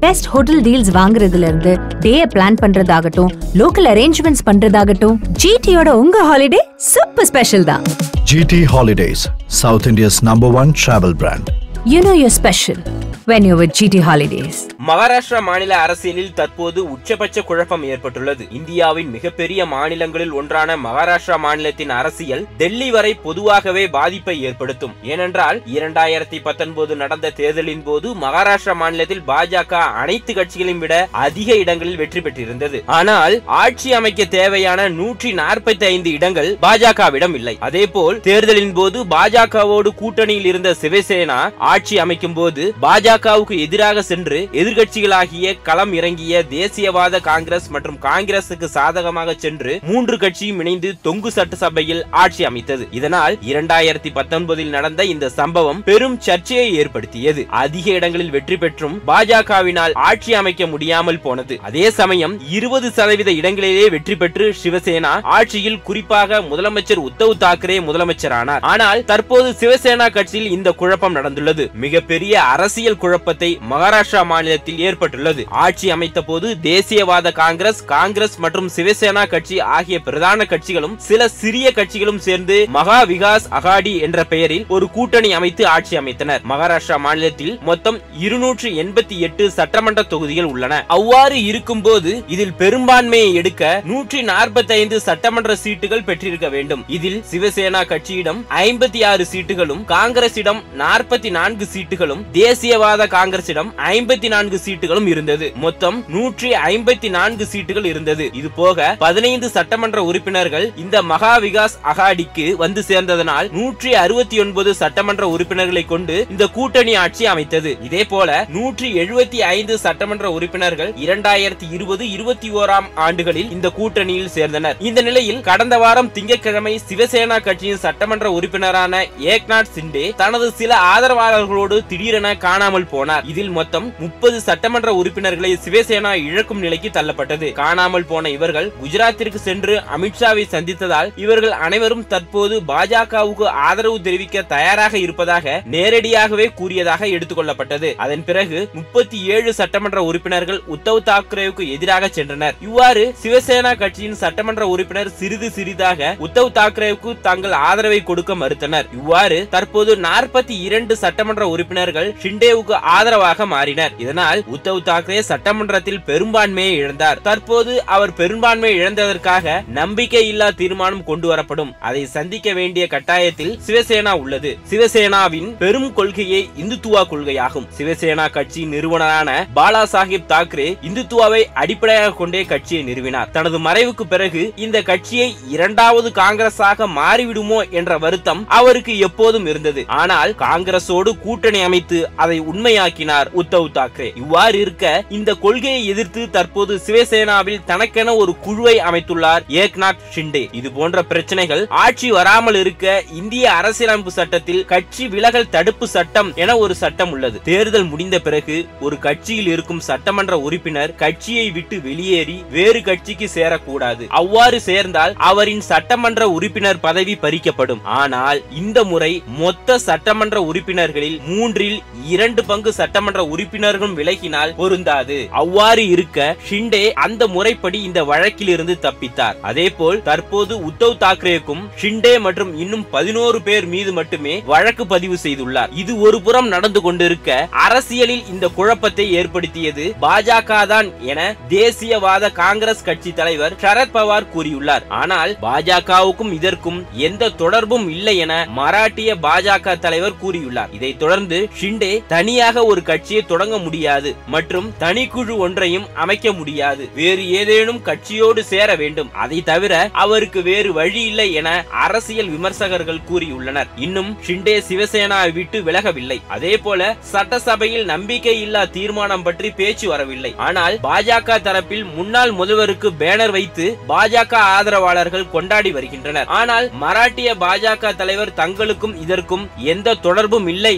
Best hotel deals வாங்குறதுல இருந்து day plan பண்றதாகட்டும் லோக்கல் அரேஞ்ச்மெண்ட்ஸ் பண்றதாகட்டும் ஜிடியோட உங்க ஹாலிடே சூப்பர் ஸ்பெஷல் தான் GT Holidays, South India's number one travel brand. You know your special when you with GT holidays Maharashtra மாநில அரசியலில் தற்போது உச்சபட்ச குழப்பம் ஏற்பட்டுள்ளது இந்தியாவின் மிகப்பெரிய மாநிலங்களில் ஒன்றான மகாராஷ்டிரா மாநிலத்தின் அரசியல் டெல்லி வரை பொதுவாகவே பாதிப்பை ஏற்படுத்தும் ஏனென்றால் இரண்டாயிரத்தி பத்தொன்பது நடந்த தேர்தலின் போது மகாராஷ்டிரா மாநிலத்தில் பாஜக அனைத்து கட்சிகளையும் விட அதிக இடங்களில் வெற்றி பெற்றிருந்தது ஆனால் ஆட்சி அமைக்க தேவையான நூற்றி நாற்பத்தி ஐந்து இடங்கள் பாஜகவிடம் இல்லை அதேபோல் தேர்தலின் போது பாஜகவோடு கூட்டணியில் இருந்த சிவசேனா ஆட்சி அமைக்கும் போது பாஜகவுக்கு எதிராக சென்று எதிர்கட்சிகளாகிய களம் இறங்கிய தேசியவாத காங்கிரஸ் மற்றும் காங்கிரசுக்கு சாதகமாக சென்று மூன்று கட்சியும் இணைந்து தொங்கு சட்டசபையில் ஆட்சி அமைத்தது இதனால் இரண்டாயிரத்தி பத்தொன்பதில் நடந்த இந்த சம்பவம் பெரும் சர்ச்சையை ஏற்படுத்தியது அதிக இடங்களில் வெற்றி பெற்றும் பாஜகவினால் ஆட்சி அமைக்க முடியாமல் போனது அதே சமயம் இருபது சதவீத இடங்களிலே வெற்றி பெற்று சிவசேனா ஆட்சியில் குறிப்பாக முதலமைச்சர் உத்தவ் தாக்கரே முதலமைச்சரானார் ஆனால் தற்போது சிவசேனா கட்சியில் இந்த குழப்பம் நடந்துள்ளது மிகப்பெரிய அரசியல் குழப்பத்தை மகாராஷ்டிரா மாநிலத்தில் ஏற்பட்டுள்ளது ஆட்சி அமைத்த போது தேசியவாத காங்கிரஸ் காங்கிரஸ் மற்றும் சிவசேனா கட்சி ஆகிய பிரதான கட்சிகளும் சில சிறிய கட்சிகளும் சேர்ந்து மகா விகாஸ் அகாடி என்ற பெயரில் ஒரு கூட்டணி அமைத்து ஆட்சி அமைத்தனர் மகாராஷ்டிரா மாநிலத்தில் மொத்தம் இருநூற்று எண்பத்தி எட்டு சட்டமன்ற தொகுதிகள் உள்ளன அவ்வாறு இருக்கும்போது இதில் பெரும்பான்மையை எடுக்க நூற்றி நாற்பத்தி ஐந்து சட்டமன்ற சீட்டுகள் பெற்றிருக்க வேண்டும் இதில் சிவசேனா கட்சியிடம் ஐம்பத்தி ஆறு சீட்டுகளும் காங்கிரசிடம் நாற்பத்தி நான்கு சீட்டுகளும் தேசியவாத காங்கிரசிடம் ஐம்பத்தி நான்கு சீட்டுகளும் இருந்தது மொத்தம் நூற்றி ஐம்பத்தி நான்கு சீட்டுகள் இருந்தது இது போக பதினைந்து சட்டமன்ற உறுப்பினர்கள் இந்த மகா விகாஸ் அகாடிக்கு வந்து சேர்ந்ததனால் நூற்றி அறுபத்தி ஒன்பது சட்டமன்ற உறுப்பினர்களை கொண்டு இந்த கூட்டணி ஆட்சி அமைத்தது இதே போல நூற்றி எழுபத்தி ஐந்து சட்டமன்ற உறுப்பினர்கள் இரண்டாயிரத்தி இருபது இருபத்தி ஓராம் ஆண்டுகளில் இந்த கூட்டணியில் சேர்ந்தனர் இந்த நிலையில் கடந்த வாரம் திங்கட்கிழமை சிவசேனா கட்சியின் சட்டமன்ற உறுப்பினரான ஏக்நாத் சிண்டே தனது சில ஆதரவாளர்களோடு திடீரென காணாமல் போனார் இதில் மொத்தம் முப்பது சட்டமன்ற உறுப்பினர்களை சிவசேனா இழக்கும் நிலைக்கு தள்ளப்பட்டது காணாமல் போன இவர்கள் குஜராத்திற்கு சென்று அமித்ஷாவை சந்தித்ததால் இவர்கள் அனைவரும் தற்போது பாஜகவுக்கு ஆதரவு தெரிவிக்க தயாராக இருப்பதாக நேரடியாகவே கூறியதாக எடுத்துக்கொள்ளப்பட்டது அதன் பிறகு முப்பத்தி ஏழு சட்டமன்ற உறுப்பினர்கள் உத்தவ் தாக்கரேவுக்கு எதிராக சென்றனர் இவ்வாறு சிவசேனா கட்சியின் சட்டமன்ற உறுப்பினர் சிறிது சிறிதாக உத்தவ் தாக்கரேவுக்கு தங்கள் ஆதரவை கொடுக்க மறுத்தனர் இவ்வாறு தற்போது நாற்பத்தி இரண்டு சட்டமன்ற உறுப்பினர்கள் ஷிண்டேவுக்கு ஆதரவாக மாறினர் இதனால் உத்தவ் தாக்கரே சட்டமன்றத்தில் பெரும்பான்மையை இழந்தார் தற்போது அவர் பெரும்பான்மை இழந்ததற்காக நம்பிக்கை இல்லா தீர்மானம் கொண்டு வரப்படும் அதை சந்திக்க வேண்டிய கட்டாயத்தில் சிவசேனா உள்ளது சிவசேனாவின் பெரும் கொள்கையே இந்துத்துவா கொள்கையாகும் சிவசேனா கட்சி நிறுவனரான பாலா சாஹிப் தாக்கரே இந்துத்துவாவை அடிப்படையாக கொண்டே கட்சியை நிறுவினார் தனது மறைவுக்கு பிறகு இந்த கட்சியை இரண்டாவது காங்கிரஸாக மாறிவிடுமோ என்ற வருத்தம் அவருக்கு எப்போதும் இருந்தது ஆனால் காங்கிரசோடு கூட்டணி அமைத்து அதை உண்மையாக்கினார் உத்தவ் தாக்கரே இவ்வாறு இருக்க இந்த கொள்கையை எதிர்த்து தற்போது சிவசேனாவில் தனக்கென ஒரு குழுவை அமைத்துள்ளார் ஏக்நாத் ஷிண்டே இது போன்ற பிரச்சனைகள் ஆட்சி வராமல் இருக்க இந்திய அரசியலமைப்பு சட்டத்தில் கட்சி விலகல் தடுப்பு சட்டம் என ஒரு சட்டம் உள்ளது தேர்தல் முடிந்த பிறகு ஒரு கட்சியில் இருக்கும் சட்டமன்ற உறுப்பினர் கட்சியை விட்டு வெளியேறி வேறு கட்சிக்கு சேரக்கூடாது அவ்வாறு சேர்ந்தால் அவரின் சட்டமன்ற உறுப்பினர் பதவி பறிக்கப்படும் ஆனால் இந்த முறை மொத்த சட்டமன்ற உறுப்பினர்களில் மூன்றில் இரண்டு பங்கு சட்டமன்ற உறுப்பினர்களும் விலகினால் பொருந்தாது அவ்வாறு இருக்க ஷிண்டே அந்த முறைப்படி இந்த வழக்கில் இருந்து தப்பித்தார் அதேபோல் தற்போது உத்தவ் தாக்கரேக்கும் ஷிண்டே மற்றும் இன்னும் பதினோரு பேர் மீது மட்டுமே வழக்கு பதிவு செய்துள்ளார் இது ஒரு புறம் நடந்து கொண்டிருக்க அரசியலில் இந்த குழப்பத்தை ஏற்படுத்தியது பாஜக தான் என தேசியவாத காங்கிரஸ் கட்சி தலைவர் சரத் பவார் கூறியுள்ளார் ஆனால் பாஜகவுக்கும் இதற்கும் எந்த தொடர்பும் இல்லை என மராட்டிய பாஜக தலைவர் கூறியுள்ளார் இதைத் தொடர்ந்து ஷிண்டே தனியாக ஒரு கட்சியை தொடங்க முடியாது மற்றும் தனிக்குழு ஒன்றையும் அமைக்க முடியாது வேறு ஏதேனும் கட்சியோடு சேர வேண்டும் அதை தவிர அவருக்கு வேறு வழி இல்லை என அரசியல் விமர்சகர்கள் கூறியுள்ளனர் இன்னும் ஷிண்டே சிவசேனாவை விட்டு விலகவில்லை அதே போல சட்டசபையில் நம்பிக்கை இல்லா தீர்மானம் பற்றி பேச்சு வரவில்லை ஆனால் பாஜக தரப்பில் முன்னாள் முதல்வருக்கு பேனர் வைத்து பாஜக ஆதரவாளர்கள் கொண்டாடி வருகின்றனர் ஆனால் மராட்டிய பாஜக தலைவர் தங்களுக்கும் இதற்கும் எந்த தொடர்பும் இல்லை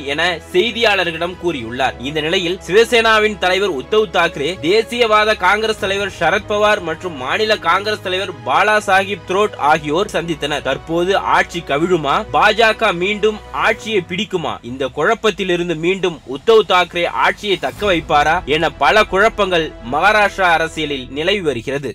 என செய்தியாளர்களிடம் கூறியுள்ளார் இந்த நிலையில் சிவசேனாவின் தலைவர் உத்தவ் தாக்கரே தேசியவாத காங்கிரஸ் தலைவர் சரத்பவார் மற்றும் மாநில காங்கிரஸ் தலைவர் பாலா சாஹிப் த்ரோட் ஆகியோர் சந்தித்தனர் தற்போது ஆட்சி கவிழுமா பாஜக மீண்டும் ஆட்சியை பிடிக்குமா இந்த குழப்பத்திலிருந்து மீண்டும் உத்தவ் தாக்கரே ஆட்சியை தக்க வைப்பாரா என பல குழப்பங்கள் மகாராஷ்டிரா அரசியலில் நிலவி வருகிறது